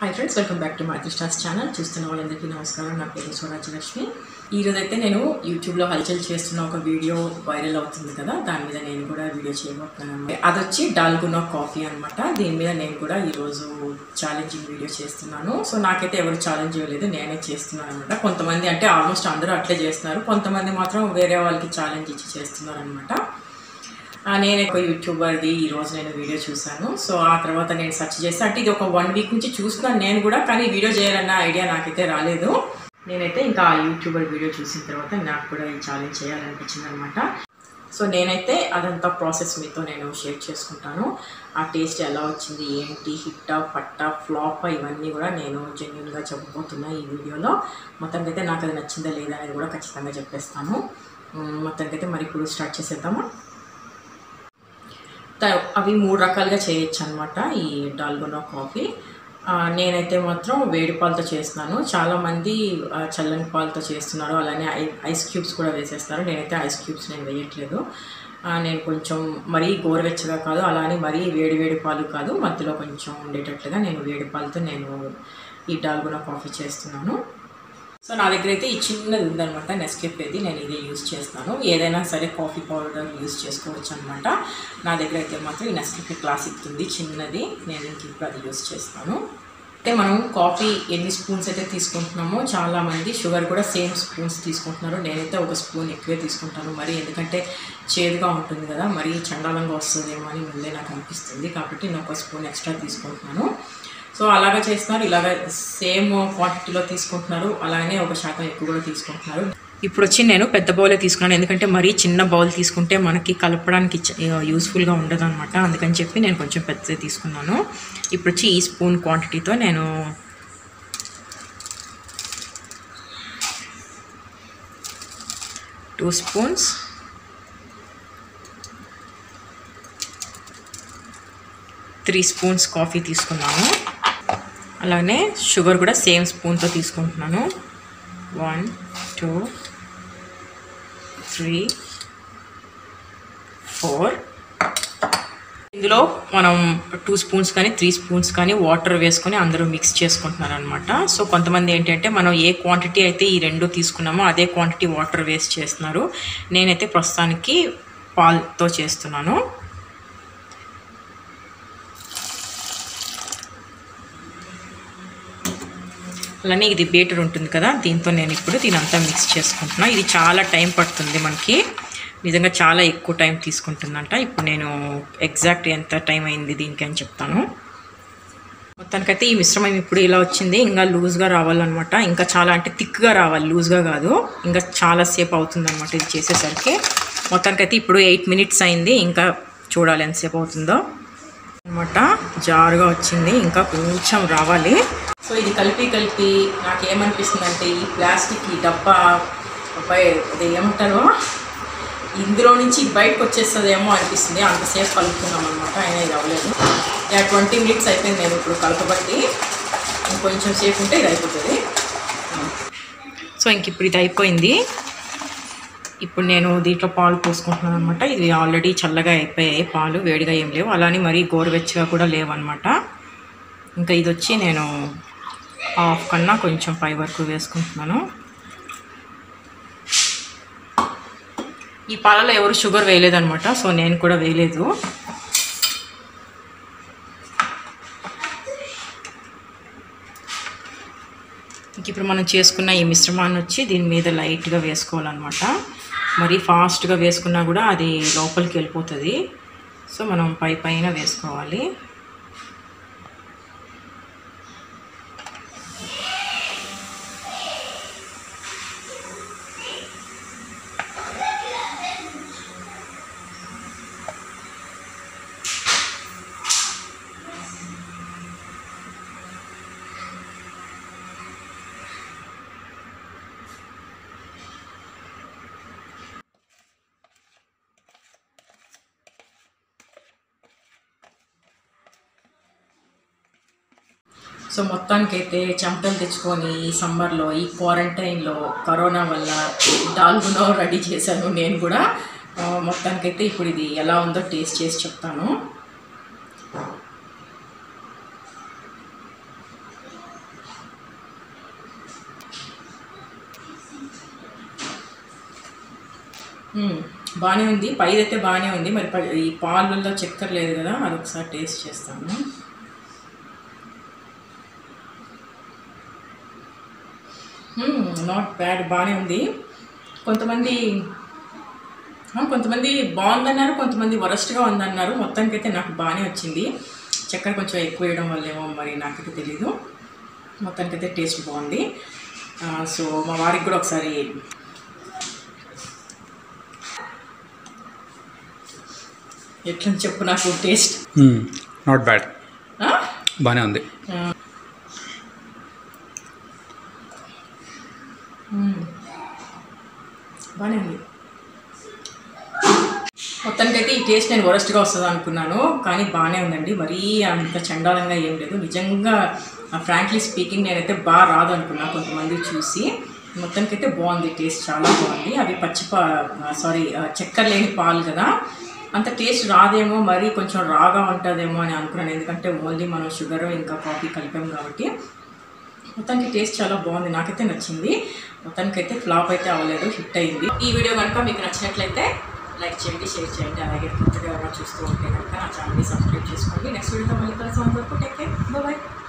Hi friends welcome back to my stars channel చూస్తున్న వాళ్ళందరికీ నమస్కారం నా పేరు స్వరాజ్యలక్ష్మి ఈరోజు అయితే నేను యూట్యూబ్లో హల్చల్ చేస్తున్న ఒక వీడియో వైరల్ అవుతుంది కదా దాని మీద నేను కూడా వీడియో చేయబోతున్నాను అది వచ్చి డాల్గునా కాఫీ అనమాట దీని మీద నేను కూడా ఈరోజు ఛాలెంజింగ్ వీడియో చేస్తున్నాను సో నాకైతే ఎవరు ఛాలెంజ్ ఇవ్వలేదు నేనే చేస్తున్నాను అనమాట కొంతమంది అంటే ఆల్మోస్ట్ అందరూ అట్లే చేస్తున్నారు కొంతమంది మాత్రం వేరే వాళ్ళకి ఛాలెంజ్ ఇచ్చి చేస్తున్నారు అనమాట ఆ, నేను ఒక యూట్యూబర్ది ఈ రోజు నేను వీడియో చూశాను సో ఆ తర్వాత నేను సెర్చ్ చేస్తే అంటే ఇది ఒక వన్ వీక్ నుంచి చూస్తున్నాను నేను కూడా కానీ వీడియో చేయాలన్న ఐడియా నాకైతే రాలేదు నేనైతే ఇంకా ఆ యూట్యూబర్ వీడియో చూసిన తర్వాత నాకు కూడా ఈ ఛాలెంజ్ చేయాలనిపించింది అనమాట సో నేనైతే అదంతా ప్రాసెస్ మీతో నేను షేర్ చేసుకుంటాను ఆ టేస్ట్ ఎలా వచ్చింది ఏంటి హిట్టా పట్టా ఫ్లాప్ ఇవన్నీ కూడా నేను జెన్యున్గా చెప్పబోతున్నా ఈ వీడియోలో మొత్తానికి అయితే నాకు అది నచ్చిందా లేదా అనేది కూడా ఖచ్చితంగా చెప్పేస్తాను మ్, మొత్తానికి అయితే మరి ఇప్పుడు స్టార్ట్ చేసేద్దామా త- అవి మూడు రకాలుగా చేయొచ్చు అనమాట ఈ డాల్గొనా కాఫీ ఆ, నేనైతే మాత్రం వేడి పాలతో చేస్తున్నాను చాలామంది ఆ, చల్లని పాలతో చేస్తున్నారు అలానే ఐ ఐస్ క్యూబ్స్ కూడా వేసేస్తారు నేనైతే ఐస్ క్యూబ్స్ నేను వేయట్లేదు ఆ, నేను కొంచెం మరీ గోరువెచ్చగా కాదు అలానే మరీ వేడి వేడి పాలు కాదు మధ్యలో కొంచెం ఉండేటట్లుగా నేను వేడి పాలతో నేను ఈ డాల్గొనా కాఫీ చేస్తున్నాను సో నా దగ్గర అయితే ఈ చిన్నది ఉందనమాట నెస్కెఫేది నేను ఇదే యూస్ చేస్తాను ఏదైనా సరే కాఫీ పౌడర్ యూస్ చేసుకోవచ్చు అనమాట నా దగ్గర అయితే మాత్రం ఈ నెస్కెఫే క్లాసిక్ ఉంది చిన్నది నేను ఇంక ఇప్పుడు అది యూస్ చేస్తాను అయితే మనం కాఫీ ఎన్ని స్పూన్స్ అయితే తీసుకుంటున్నామో చాలామంది షుగర్ కూడా సేమ్ స్పూన్స్ తీసుకుంటున్నారు నేనైతే ఒక స్పూన్ ఎక్కువే తీసుకుంటాను మరి ఎందుకంటే చేదుగా ఉంటుంది కదా మరీ చండాలంగా వస్తుందేమో అని ముందే నాకు అనిపిస్తుంది కాబట్టి నేను ఒక స్పూన్ ఎక్స్ట్రా తీసుకుంటున్నాను సో అలాగా చేస్తున్నారు ఇలాగ సేమ్ క్వాంటిటీలో తీసుకుంటున్నారు అలానే ఒక శాతం ఎక్కువ కూడా తీసుకుంటున్నారు ఇప్పుడు వచ్చి నేను పెద్ద బౌలే తీసుకున్నాను ఎందుకంటే మరీ చిన్న బౌల్ తీసుకుంటే మనకి కలపడానికి యూస్ఫుల్గా ఉండదు అనమాట అందుకని చెప్పి నేను కొంచెం పెద్దది తీసుకున్నాను ఇప్పుడు వచ్చి ఈ స్పూన్ క్వాంటిటీతో నేను two spoons three spoons coffee తీసుకున్నాను అలానే షుగర్ కూడా సేమ్ స్పూన్తో తీసుకుంటున్నాను వన్ టూ త్రీ ఫోర్ ఇందులో మనం టూ స్పూన్స్ కానీ త్రీ స్పూన్స్ కానీ వాటర్ వేసుకొని అందరూ మిక్స్ చేసుకుంటున్నారు అనమాట సో కొంతమంది ఏంటంటే మనం ఏ క్వాంటిటీ అయితే ఈ రెండు తీసుకున్నామో అదే క్వాంటిటీ వాటర్ వేస్ట్ చేస్తున్నారు నేనైతే ప్రస్తుతానికి పాల్తో చేస్తున్నాను అలానే ఇది బీటర్ ఉంటుంది కదా దీంతో నేను ఇప్పుడు దీని అంతా మిక్స్ చేసుకుంటున్నా ఇది చాలా టైం పడుతుంది మనకి నిజంగా చాలా ఎక్కువ టైం తీసుకుంటుందంట ఇప్పుడు నేను ఎగ్జాక్ట్ ఎంత టైం అయింది దీనికి అని చెప్తాను మొత్తానికైతే ఈ మిశ్రమం ఇప్పుడు ఇలా వచ్చింది ఇంకా లూజ్గా రావాలన్నమాట ఇంకా చాలా అంటే థిక్గా రావాలి లూజ్గా కాదు ఇంకా చాలా సేపు అవుతుంది అనమాట ఇది చేసేసరికి మొత్తానికైతే ఇప్పుడు ఎయిట్ మినిట్స్ అయింది ఇంకా చూడాలి ఎంతసేపు అవుతుందో అనమాట జారుగా వచ్చింది ఇంకా కొంచెం రావాలి సో ఇది కలిపి కలిపి నాకు ఏమనిపిస్తుంది అంటే ఈ ప్లాస్టిక్ ఈ డబ్బా అబ్బాయి అది ఏమంటారు ఇందులో నుంచి బయటకు వచ్చేస్తుందేమో అనిపిస్తుంది అంతసేపు కలుపుతున్నాం అనమాట అయినా ఇది అవ్వలేదు యా ట్వంటీ మినిట్స్ అయిపోయింది నేను ఇప్పుడు కలపబట్టి ఇంకొంచెం సేపు ఉంటే ఇది అయిపోతుంది సో ఇంక ఇప్పుడు ఇది అయిపోయింది ఇప్పుడు నేను దీంట్లో పాలు పోసుకుంటున్నాను అనమాట ఇది ఆల్రెడీ చల్లగా అయిపోయాయి పాలు వేడిగా ఏం లేవు అలానే మరీ గోరువెచ్చగా కూడా లేవన్నమాట ఇంకా ఇది వచ్చి నేను హాఫ్ కన్నా కొంచెం పై వరకు వేసుకుంటున్నాను ఈ పాలలో ఎవరు షుగర్ వేయలేదనమాట సో నేను కూడా వేయలేదు ఇంక ఇప్పుడు మనం చేసుకున్న ఈ మిశ్రమాన్ని వచ్చి దీని మీద లైట్గా వేసుకోవాలన్నమాట మరి ఫాస్ట్గా వేసుకున్నా కూడా అది లోపలికి వెళ్ళిపోతుంది సో మనం పై పైన వేసుకోవాలి సో మొత్తానికైతే చెమటలు తెచ్చుకొని ఈ సమ్మర్లో ఈ క్వారంటైన్లో కరోనా వల్ల డాల్గునో రెడీ చేశాను నేను కూడా ఆ, మొత్తానికైతే ఇప్పుడు ఇది ఎలా ఉందో టేస్ట్ చేసి చెప్తాను మ్మ్. బాగానే ఉంది పైదైతే బాగానే ఉంది మరి ప- ఈ పాలల్లో చక్కెర లేదు కదా అది ఒకసారి టేస్ట్ చేస్తాను నాట్ బ్యాడ్ బాగానే ఉంది కొంతమంది ఆ, కొంతమంది బాగుందన్నారు కొంతమంది వరస్ట్గా ఉందన్నారు మొత్తానికి అయితే నాకు బాగానే వచ్చింది చక్కెర కొంచెం ఎక్కువ వేయడం వల్లేమో మరి నాకైతే తెలీదు మొత్తానికి అయితే టేస్ట్ బాగుంది ఆ, సో మా వారికి కూడా ఒకసారి ఎట్లా చెప్పు నాకు టేస్ట్ నాట్ బ్యాడ్ బాగానే ఉంది బాగానే ఉంది మొత్తానికైతే ఈ టేస్ట్ నేను వరస్ట్గా వస్తుంది అనుకున్నాను కానీ బాగానే ఉందండి మరీ అంత చండాలంగా ఏం లేదు నిజంగా ఫ్రాంక్లీ స్పీకింగ్ నేనైతే బాగా రాదు అనుకున్నా కొంతమంది చూసి మొత్తానికైతే బాగుంది టేస్ట్ చాలా బాగుంది అవి పచ్చి పా సారీ చక్కెర లేని పాలు కదా అంత టేస్ట్ రాదేమో మరీ కొంచెం రాగా ఉంటుందేమో అని అనుకున్నాను ఎందుకంటే ఓన్లీ మనం షుగర్ ఇంకా కాఫీ కలిపాం కాబట్టి మొత్తానికి టేస్ట్ చాలా బాగుంది నాకైతే నచ్చింది మొత్తానికి అయితే ఫ్లాప్ అయితే అవ్వలేదు హిట్ అయింది ఈ వీడియో కనుక మీకు నచ్చినట్లయితే లైక్ చేయండి షేర్ చేయండి అలాగే కొత్తగా ఎవరైనా చూస్తూ ఉంటే కనుక నా ఛానల్ని సబ్స్క్రైబ్ చేసుకోండి నెక్స్ట్ వీడియోతో మళ్ళీ కలిసి వరకు టేక్ కేర్ బాయ్